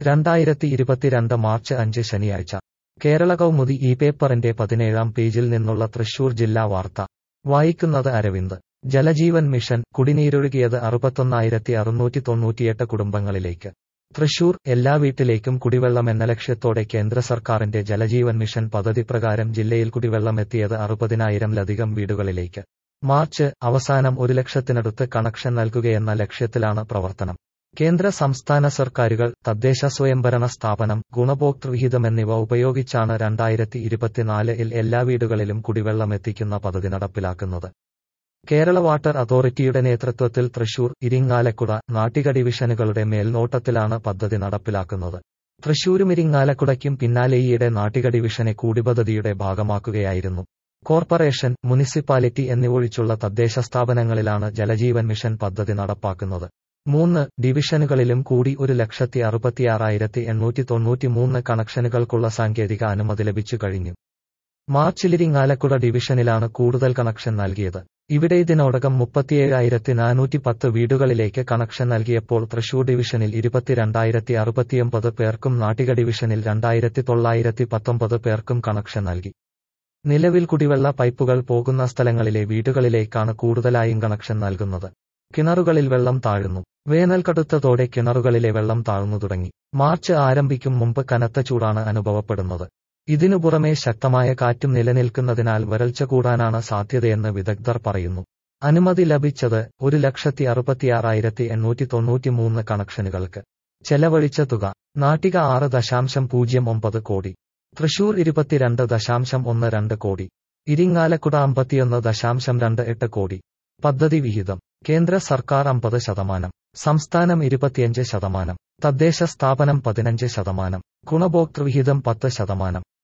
രണ്ടായിരത്തി ഇരുപത്തിരണ്ട് മാർച്ച് അഞ്ച് ശനിയാഴ്ച കേരള കൗമുദി ഈ പേപ്പറിന്റെ പതിനേഴാം പേജിൽ നിന്നുള്ള തൃശൂർ ജില്ലാ വാർത്ത വായിക്കുന്നത് അരവിന്ദ് ജലജീവൻ മിഷൻ കുടിനീരൊഴുകിയത് അറുപത്തൊന്നായിരത്തി അറുന്നൂറ്റി തൊണ്ണൂറ്റിയെട്ട് കുടുംബങ്ങളിലേക്ക് തൃശൂർ എല്ലാ വീട്ടിലേക്കും കുടിവെള്ളം എന്ന ലക്ഷ്യത്തോടെ കേന്ദ്ര സർക്കാരിന്റെ ജലജീവൻ മിഷൻ പദ്ധതി പ്രകാരം ജില്ലയിൽ കുടിവെള്ളമെത്തിയത് അറുപതിനായിരംലധികം വീടുകളിലേക്ക് മാർച്ച് അവസാനം ഒരു ലക്ഷത്തിനടുത്ത് കണക്ഷൻ നൽകുകയെന്ന ലക്ഷ്യത്തിലാണ് പ്രവർത്തനം കേന്ദ്ര സംസ്ഥാന സർക്കാരുകൾ തദ്ദേശ സ്വയംഭരണ സ്ഥാപനം ഗുണഭോക്തൃവിഹിതം എന്നിവ ഉപയോഗിച്ചാണ് രണ്ടായിരത്തി ഇരുപത്തിനാലിൽ എല്ലാ വീടുകളിലും കുടിവെള്ളം എത്തിക്കുന്ന പദ്ധതി നടപ്പിലാക്കുന്നത് കേരള വാട്ടർ അതോറിറ്റിയുടെ നേതൃത്വത്തിൽ തൃശൂർ ഇരിങ്ങാലക്കുട നാട്ടിക ഡിവിഷനുകളുടെ മേൽനോട്ടത്തിലാണ് പദ്ധതി നടപ്പിലാക്കുന്നത് തൃശൂരും ഇരിങ്ങാലക്കുടയ്ക്കും പിന്നാലെ ഈയിടെ നാട്ടിക ഡിവിഷനെ കൂടി പദ്ധതിയുടെ ഭാഗമാക്കുകയായിരുന്നു കോർപ്പറേഷൻ മുനിസിപ്പാലിറ്റി എന്നിവൊഴിച്ചുള്ള തദ്ദേശ സ്ഥാപനങ്ങളിലാണ് ജലജീവൻ മിഷൻ പദ്ധതി നടപ്പാക്കുന്നത് മൂന്ന് ഡിവിഷനുകളിലും കൂടി ഒരു ലക്ഷത്തി അറുപത്തിയാറായിരത്തി എണ്ണൂറ്റി തൊണ്ണൂറ്റിമൂന്ന് കണക്ഷനുകൾക്കുള്ള സാങ്കേതിക അനുമതി ലഭിച്ചു കഴിഞ്ഞു മാർച്ചിലിരിങ്ങാലക്കുട ഡിവിഷനിലാണ് കൂടുതൽ കണക്ഷൻ നൽകിയത് ഇവിടെ ഇതിനോടകം മുപ്പത്തിയേഴായിരത്തി നാനൂറ്റി പത്ത് വീടുകളിലേക്ക് കണക്ഷൻ നൽകിയപ്പോൾ തൃശൂർ ഡിവിഷനിൽ ഇരുപത്തിരണ്ടായിരത്തി അറുപത്തിയൊമ്പത് പേർക്കും നാട്ടിക ഡിവിഷനിൽ രണ്ടായിരത്തി തൊള്ളായിരത്തി പത്തൊമ്പത് പേർക്കും കണക്ഷൻ നൽകി നിലവിൽ കുടിവെള്ള പൈപ്പുകൾ പോകുന്ന സ്ഥലങ്ങളിലെ വീടുകളിലേക്കാണ് കൂടുതലായും കണക്ഷൻ നൽകുന്നത് കിണറുകളിൽ വെള്ളം താഴുന്നു വേനൽ കടുത്തതോടെ കിണറുകളിലെ വെള്ളം താഴ്ന്നു തുടങ്ങി മാർച്ച് ആരംഭിക്കും മുമ്പ് കനത്ത ചൂടാണ് അനുഭവപ്പെടുന്നത് ഇതിനു പുറമെ ശക്തമായ കാറ്റും നിലനിൽക്കുന്നതിനാൽ വരൾച്ച കൂടാനാണ് സാധ്യതയെന്ന് വിദഗ്ധർ പറയുന്നു അനുമതി ലഭിച്ചത് ഒരു ലക്ഷത്തി അറുപത്തിയാറായിരത്തി എണ്ണൂറ്റി തൊണ്ണൂറ്റിമൂന്ന് കണക്ഷനുകൾക്ക് ചെലവഴിച്ച തുക നാട്ടിക ആറ് ദശാംശം പൂജ്യം ഒമ്പത് കോടി തൃശൂർ ഇരുപത്തിരണ്ട് ദശാംശം ഒന്ന് രണ്ട് കോടി ഇരിങ്ങാലക്കുട അമ്പത്തിയൊന്ന് ദശാംശം രണ്ട് എട്ട് കോടി പദ്ധതി വിഹിതം കേന്ദ്ര സർക്കാർ അമ്പത് ശതമാനം സംസ്ഥാനം ഇരുപത്തിയഞ്ച് ശതമാനം തദ്ദേശ സ്ഥാപനം പതിനഞ്ച് ശതമാനം ഗുണഭോക്തൃവിഹിതം പത്ത് ശതമാനം